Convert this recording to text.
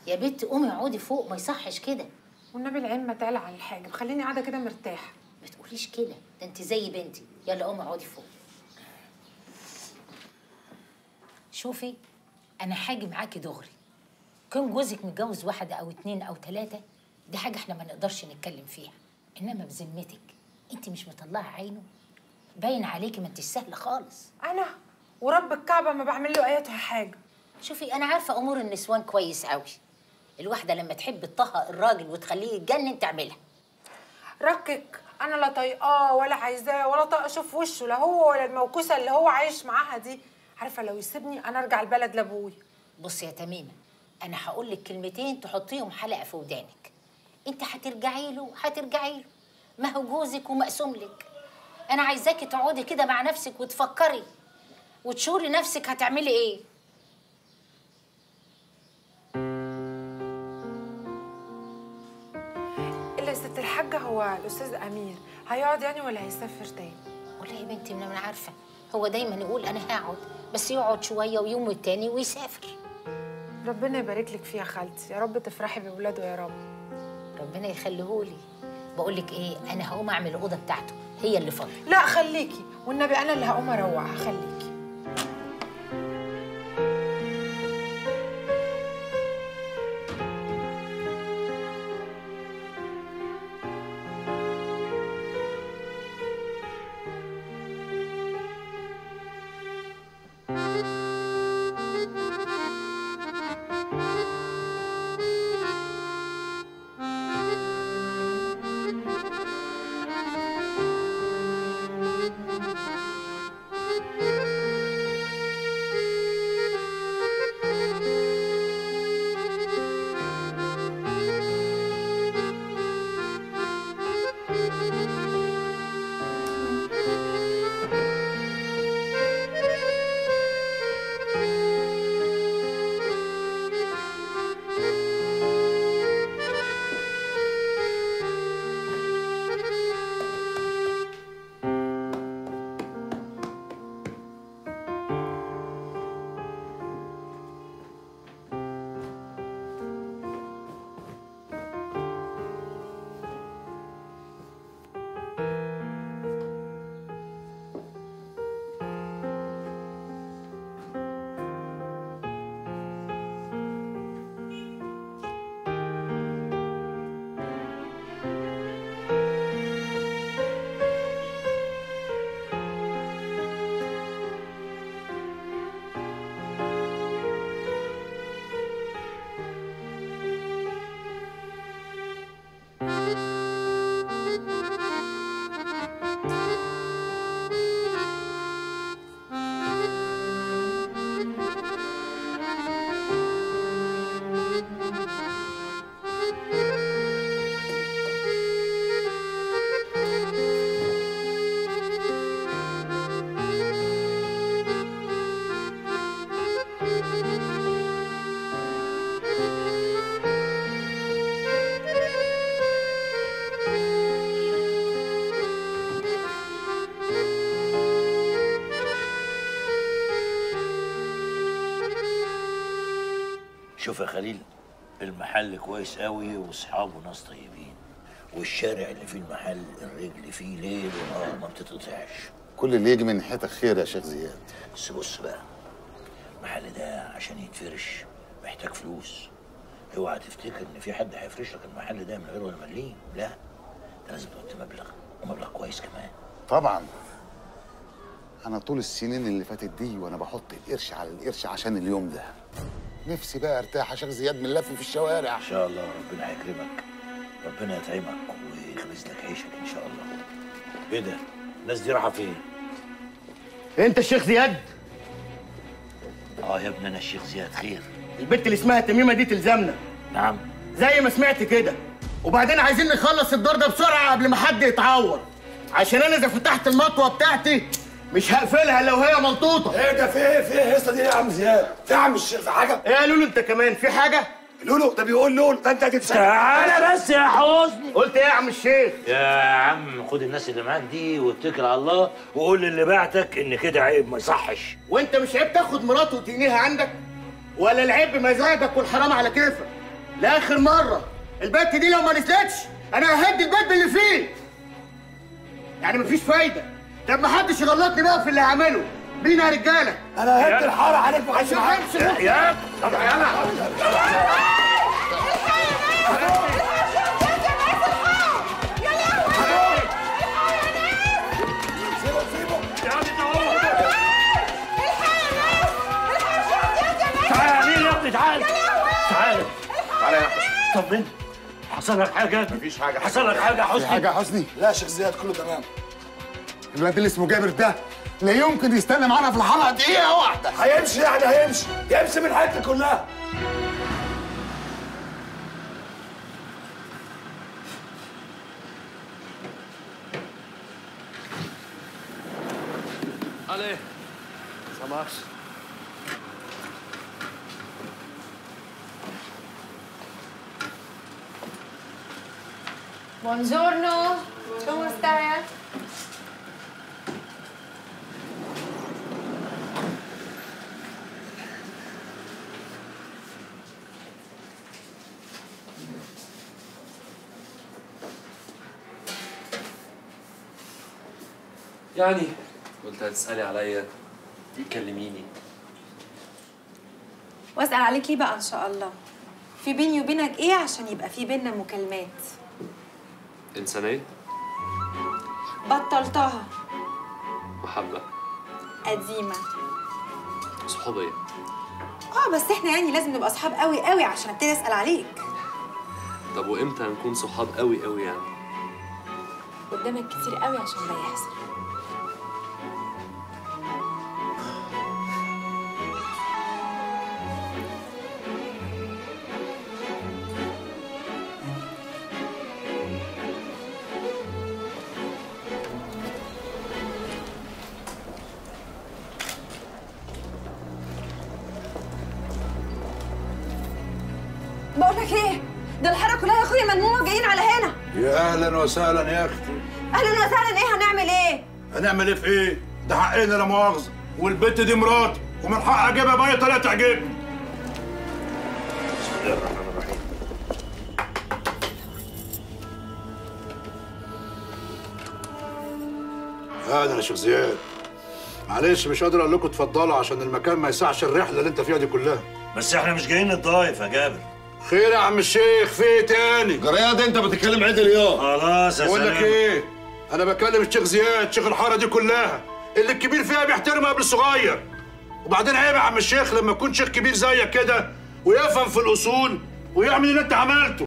يا بنت قومي اقعدي فوق ما يصحش كده والنبي العين ما تعلى على الحاجه خليني قاعده كده مرتاحه ما تقوليش كده ده انت زي بنتي يلا قومي اقعدي فوق شوفي انا حاجي معاكي دغري كون جوزك متجوز واحده او اتنين او تلاته دي حاجه احنا ما نقدرش نتكلم فيها انما بذمتك انت مش مطلعه عينه باين عليكي ما انتش سهله خالص انا ورب الكعبه ما بعمل له اياتها حاجه شوفي انا عارفه امور النسوان كويس قوي الواحده لما تحب تطهق الراجل وتخليه يتجنن تعملها ركك انا لا طايقاه ولا عايزاه ولا طايقه اشوف وشه لا هو ولا الموكوسه اللي هو عايش معاها دي عارفه لو يسيبني انا ارجع البلد لابوي بصي يا تميمه انا هقول لك كلمتين تحطيهم حلقه في ودانك انت هترجعي له هترجعي له ما هو جوزك ومقسوم لك انا عايزاكي تقعدي كده مع نفسك وتفكري وتشوري نفسك هتعملي ايه الا يا ست الحاجه هو الاستاذ امير هيقعد يعني ولا هيسافر تاني والله يا بنتي ما انا عارفه هو دايما يقول انا هقعد بس يقعد شويه ويوم التاني ويسافر ربنا يبارك لك فيها خالتي يا رب تفرحي بولاده يا رب ربنا يخليهولي بقول لك ايه انا هقوم اعمل الاوضه بتاعته هي اللي فاضيه لا خليكي والنبي انا اللي هقوم اروقها خليكي شوف يا خليل المحل كويس قوي واصحابه ناس طيبين والشارع اللي فيه المحل الرجل فيه ليل ونهار ما بتتقطعش كل اللي يجي من ناحيتك خير يا شيخ زياد بس بص بقى المحل ده عشان يتفرش محتاج فلوس اوعى تفتكر ان في حد هيفرش لك المحل ده من غير ولا مليم لا ده لازم تحط مبلغ ومبلغ كويس كمان طبعا انا طول السنين اللي فاتت دي وانا بحط القرش على القرش عشان اليوم ده نفسي بقى ارتاح يا شيخ زياد من اللف في الشوارع ان شاء الله ربنا هيكرمك ربنا يطعمك ويخبز لك عيشك ان شاء الله ايه ده الناس دي رايحه فين انت الشيخ زياد اه يا ابني انا الشيخ زياد خير البت اللي اسمها تميمه دي تلزمنا نعم زي ما سمعت كده وبعدين عايزين نخلص الدور ده بسرعه قبل ما حد يتعور عشان انا اذا فتحت المطوه بتاعتي مش هقفلها لو هي ملطوطه ايه ده في ايه في ايه الهيصه دي يا عم زياد في يا عم الشيخ في حاجه ايه يا لولو انت كمان في حاجه لولو ده بيقول لولو ده انت هتتسال تعالى بس يا حسني قلت ايه يا عم الشيخ يا عم خد الناس اللي معاك دي واتكل على الله وقول للي بعتك ان كده عيب ما يصحش وانت مش عيب تاخد مراته وتنيها عندك ولا العيب بمزاجك والحرام على كيفك لاخر مره البت دي لو ما نزلتش انا ههدي البيت باللي فيه يعني مفيش فايده طب ما حدش يغلطني بقى في اللي هعمله بينا يا رجاله انا هدي الحاره عليك عشان وعشان امشي يا طب يلا سيبه سيبه يا عم تعال تعال يا ابني تعال تعال تعالى يا حسني طمني حصل لك حاجه مفيش حاجه حصل لك حاجه يا في حسني حاجه يا حسني لا يا شيخ زياد كله تمام الواد اللي اسمه جابر ده لا يمكن يستنى معانا في الحلقه دقيقه واحده هيمشي يعني هيمشي يمشي من الحته كلها Allez, ça marche. Buongiorno, come stai? يعني قلت هتسألي عليا تكلميني واسال عليك ليه بقى ان شاء الله في بيني وبينك ايه عشان يبقى في بينا مكالمات إنسانية بطلتها محبة قديمه صحوبية اه بس احنا يعني لازم نبقى اصحاب قوي قوي عشان ابتدي اسال عليك طب وإمتى هنكون صحاب قوي قوي يعني قدامك كتير قوي عشان ده يحصل بقول لك ايه ده الحاره كلها يا اخويا ملمومه جايين على هنا يا اهلا وسهلا يا اختي اهلا وسهلا ايه هنعمل ايه هنعمل ايه في ايه؟ ده حقنا لا مؤاخذه والبت دي مراتي ومن حقي اجيبها باي طريقه تعجبني بسم الله الرحمن الرحيم هذا يا شيخ زياد معلش مش قادر اقول لكم اتفضلوا عشان المكان ما يسعش الرحله اللي انت فيها دي كلها بس احنا مش جايين نتضايف يا جابر خير يا عم الشيخ في ايه تاني جرياد انت بتتكلم عدل يا خلاص يا بقول لك سلام ايه انا بكلم الشيخ زياد شيخ الحاره دي كلها اللي الكبير فيها بيحترم قبل الصغير وبعدين عيب يا عم الشيخ لما يكون شيخ كبير زيك كده ويفهم في الاصول ويعمل اللي انت عملته